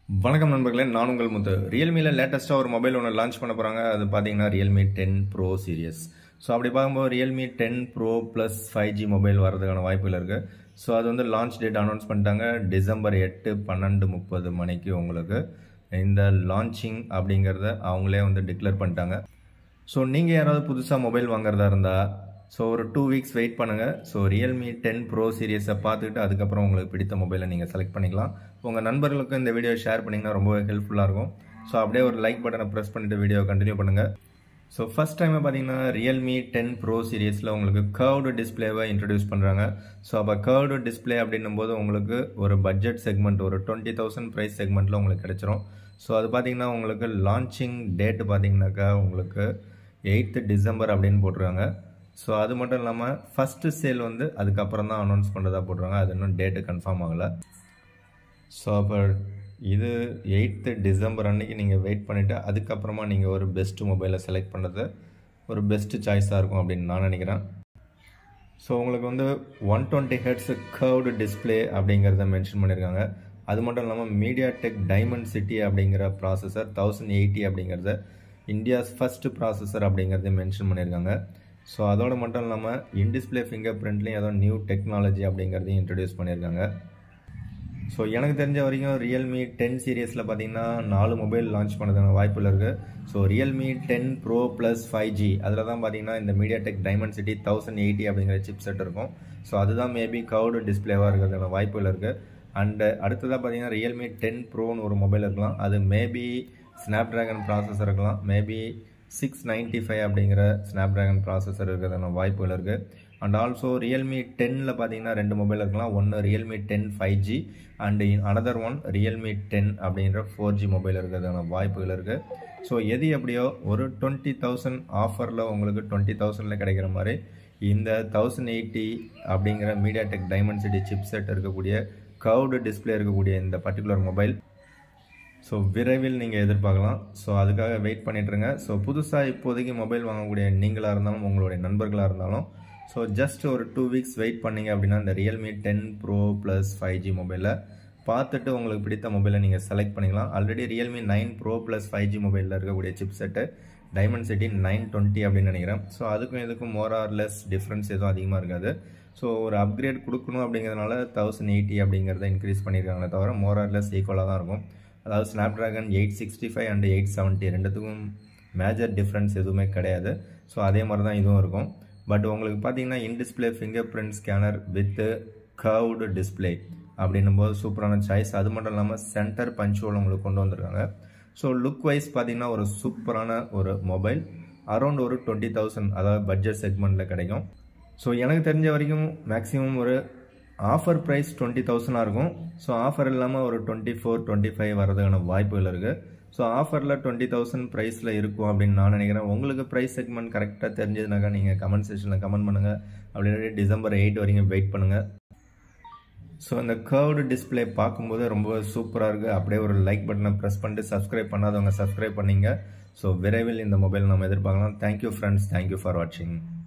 வணக்கம் நண்பர்களே நான் உங்கள் முத்து ரியல்மியில் லேட்டஸ்ட்டாக ஒரு மொபைல் ஒன்று லான்ச் பண்ண போகிறாங்க அது பார்த்தீங்கன்னா Realme ten pro series so அப்படி பார்க்கும்போது Realme ten pro plus five G mobile வரதுக்கான வாய்ப்புகள் இருக்குது ஸோ அது வந்து லான்ச் டேட் அனௌன்ஸ் பண்ணிட்டாங்க டிசம்பர் எட்டு பன்னெண்டு முப்பது மணிக்கு உங்களுக்கு இந்த லான்ச்சிங் அப்படிங்கிறத அவங்களே வந்து டிக்ளேர் பண்ணிட்டாங்க ஸோ நீங்கள் யாராவது புதுசாக மொபைல் வாங்குறதா இருந்தால் ஸோ ஒரு டூ வீக்ஸ் வெயிட் பண்ணுங்கள் ஸோ ரியல்மி டென் ப்ரோ சீரியஸை பார்த்துக்கிட்டு அதுக்கப்புறம் உங்களுக்கு பிடித்த மொபைலை நீங்கள் செலக்ட் பண்ணிக்கலாம் உங்கள் நண்பர்களுக்கும் இந்த வீடியோ ஷேர் பண்ணிங்கன்னா ரொம்பவே ஹெல்ப்ஃபுல்லாக இருக்கும் ஸோ அப்படியே ஒரு லைக் பட்டனை ப்ரெஸ் பண்ணிவிட்டு வீடியோ கண்டினியூ பண்ணுங்கள் ஸோ ஃபஸ்ட் டைம் பார்த்தீங்கன்னா ரியல்மி டென் ப்ரோ சீரியஸில் உங்களுக்கு கர்வ்டு டிஸ்பிளேவை இன்ட்ரடியூஸ் பண்ணுறாங்க ஸோ அப்போ கர்வ்டு டிஸ்பிளே அப்படின்னும் போது உங்களுக்கு ஒரு பட்ஜெட் செக்மெண்ட் ஒரு டுவெண்ட்டி தௌசண்ட் ப்ரைஸ் செக்மெண்ட்டில் உங்களுக்கு கிடைச்சிரும் ஸோ அது பார்த்தீங்கன்னா உங்களுக்கு லான்ச்சிங் டேட் பார்த்தீங்கன்னாக்கா உங்களுக்கு எயித்து டிசம்பர் அப்படின்னு போட்டிருக்காங்க ஸோ அது மட்டும் இல்லாமல் ஃபஸ்ட்டு சேல் வந்து அதுக்கப்புறம் தான் அனௌன்ஸ் பண்ணுறதா போட்டுருவாங்க அது இன்னும் டேட்டு கன்ஃபார்ம் ஆகலை ஸோ அப்போ இது எயித்து டிசம்பர் அன்னைக்கு நீங்கள் வெயிட் பண்ணிவிட்டு அதுக்கப்புறமா நீங்கள் ஒரு பெஸ்ட்டு மொபைலை செலக்ட் பண்ணுறது ஒரு பெஸ்ட்டு சாய்ஸாக இருக்கும் அப்படின்னு நான் நினைக்கிறேன் ஸோ உங்களுக்கு வந்து one twenty hertz curved display அப்படிங்கிறத மென்ஷன் பண்ணியிருக்காங்க அது மட்டும் இல்லாமல் மீடியா டெக் டைமண்ட் சிட்டி அப்படிங்கிற ப்ராசஸர் தௌசண்ட் எயிட்டி அப்படிங்கிறத இந்தியாஸ் ஃபஸ்ட்டு ப்ராசஸர் அப்படிங்கிறத மென்ஷன் பண்ணியிருக்காங்க ஸோ அதோடு மட்டும் இல்லாமல் இன்டிஸ்பிளே ஃபிங்கர் பிரிண்ட்லேயும் ஏதோ நியூ டெக்னாலஜி அப்படிங்கிறதையும் இன்ட்ரடியூஸ் பண்ணியிருக்காங்க ஸோ எனக்கு தெரிஞ்ச வரைக்கும் ரியல்மி டென் சீரியஸில் பார்த்தீங்கன்னா நாலு மொபைல் லான்ச் பண்ணதுக்கான வாய்ப்பில் இருக்குது so Realme ten pro plus five G அதில் தான் பார்த்தீங்கன்னா இந்த MediaTek Dimensity thousand eighty அப்படிங்கிற சிப் செட் இருக்கும் ஸோ அதுதான் மேபி கவுடு டிஸ்பிளேவாக இருக்கிறதுக்கான வாய்ப்புகள் இருக்குது அண்டு அடுத்ததாக பார்த்தீங்கன்னா ரியல்மி டென் ப்ரோன்னு ஒரு மொபைல் இருக்கலாம் அது மேபி ஸ்னாப் ட்ராகன் ப்ராசஸர் இருக்கலாம் மேபி சிக்ஸ் நைன்ட்டி ஃபைவ் அப்படிங்கிற ஸ்னாப் ட்ராகன் ப்ராசஸர் இருக்கிறதான வாய்ப்புகள் இருக்குது அண்ட் ஆல்சோ ரியல்மி டென்னில் பார்த்தீங்கன்னா ரெண்டு மொபைல் இருக்கலாம் ஒன்று Realme ten five G and another one Realme ten அப்படின்ற ஃபோர் ஜி மொபைல் இருக்கிறதான வாய்ப்புகள் இருக்குது ஸோ எது எப்படியோ ஒரு டுவெண்ட்டி தௌசண்ட் ஆஃபரில் உங்களுக்கு டுவெண்ட்டி தௌசண்டில் கிடைக்கிற மாதிரி இந்த தௌசண்ட் எயிட்டி அப்படிங்கிற MediaTek Dimensity chipset இருக்கக்கூடிய கவுடு டிஸ்பிளே இருக்கக்கூடிய இந்த பர்டிகுலர் மொபைல் ஸோ விரைவில் நீங்கள் எதிர்பார்க்கலாம் ஸோ அதுக்காக வெயிட் பண்ணிட்டுருங்க ஸோ புதுசாக இப்போதைக்கு மொபைல் வாங்கக்கூடிய நீங்களாக இருந்தாலும் உங்களுடைய நண்பர்களாக இருந்தாலும் ஸோ ஜஸ்ட் ஒரு டூ வீக்ஸ் வெயிட் பண்ணிங்க அப்படின்னா இந்த Realme ten pro plus five G மொபைலில் பார்த்துட்டு உங்களுக்கு பிடித்த மொபைலை நீங்கள் செலக்ட் பண்ணிக்கலாம் already Realme nine pro plus five G மொபைலில் இருக்கக்கூடிய chipset Dimensity nine twenty அப்படின்னு நினைக்கிறேன் ஸோ அதுக்கும் இதுக்கும் மோர் ஆர் லெஸ் டிஃப்ரென்ஸ் எதுவும் அதிகமாக இருக்காது ஸோ ஒரு அப்கிரேட் கொடுக்கணும் அப்படிங்கிறதுனால தௌசண்ட் எயிட்டி அப்படிங்கிறத இன்க்ரீஸ் பண்ணியிருக்காங்களே தவிர மோர் ஆர் லெஸ் ஈக்குவலாக தான் இருக்கும் அதாவது Snapdragon eight sixty five and eight seventy ரெண்டுத்துக்கும் மேஜர் டிஃப்ரென்ஸ் எதுவுமே கிடையாது ஸோ அதே மாதிரி தான் இதுவும் இருக்கும் பட் உங்களுக்கு பார்த்தீங்கன்னா in display fingerprint scanner with curved display அப்படின்னும் போது சூப்பரான சாய்ஸ் அது மட்டும் இல்லாமல் சென்டர் பஞ்சுவல் உங்களுக்கு கொண்டு வந்திருக்காங்க ஸோ லுக் வைஸ் பார்த்தீங்கன்னா ஒரு சூப்பரான ஒரு மொபைல் அரௌண்ட் ஒரு டுவெண்ட்டி தௌசண்ட் அதாவது பட்ஜெட் செக்மெண்ட்டில் கிடைக்கும் ஸோ எனக்கு தெரிஞ்ச வரைக்கும் மேக்ஸிமம் ஒரு ஆஃபர் ப்ரைஸ் டுவெண்ட்டி தௌசண்டாக இருக்கும் ஸோ ஆஃபர் இல்லாமல் ஒரு டுவெண்ட்டி ஃபோர் டுவெண்ட்டி ஃபைவ் வரதுக்கான வாய்ப்புகள் இருக்குது ஸோ ஆஃபரில் டுவெண்ட்டி தௌசண்ட் ப்ரைஸில் இருக்கும் அப்படின்னு நான் நினைக்கிறேன் உங்களுக்கு ப்ரைஸ் செக்மெண்ட் கரெக்டாக தெரிஞ்சதுனாக்கா நீங்கள் கமெண்ட் செக்ஷனில் கமெண்ட் பண்ணுங்கள் அப்படி டிசம்பர் எயிட் வரைக்கும் வெயிட் பண்ணுங்கள் ஸோ இந்த கர்வ்டு டிஸ்பிளே பார்க்கும்போது ரொம்ப சூப்பராக இருக்குது அப்படியே ஒரு லைக் பட்டனை ப்ரெஸ் பண்ணிட்டு சப்ஸ்கிரைப் பண்ணாதவங்க சப்ஸ்கிரைப் பண்ணிங்க ஸோ விரைவில் இந்த மொபைல் நம்ம எதிர்பார்க்கலாம் தேங்க்யூ ஃப்ரெண்ட்ஸ் தேங்க்யூ ஃபார் வாட்சிங்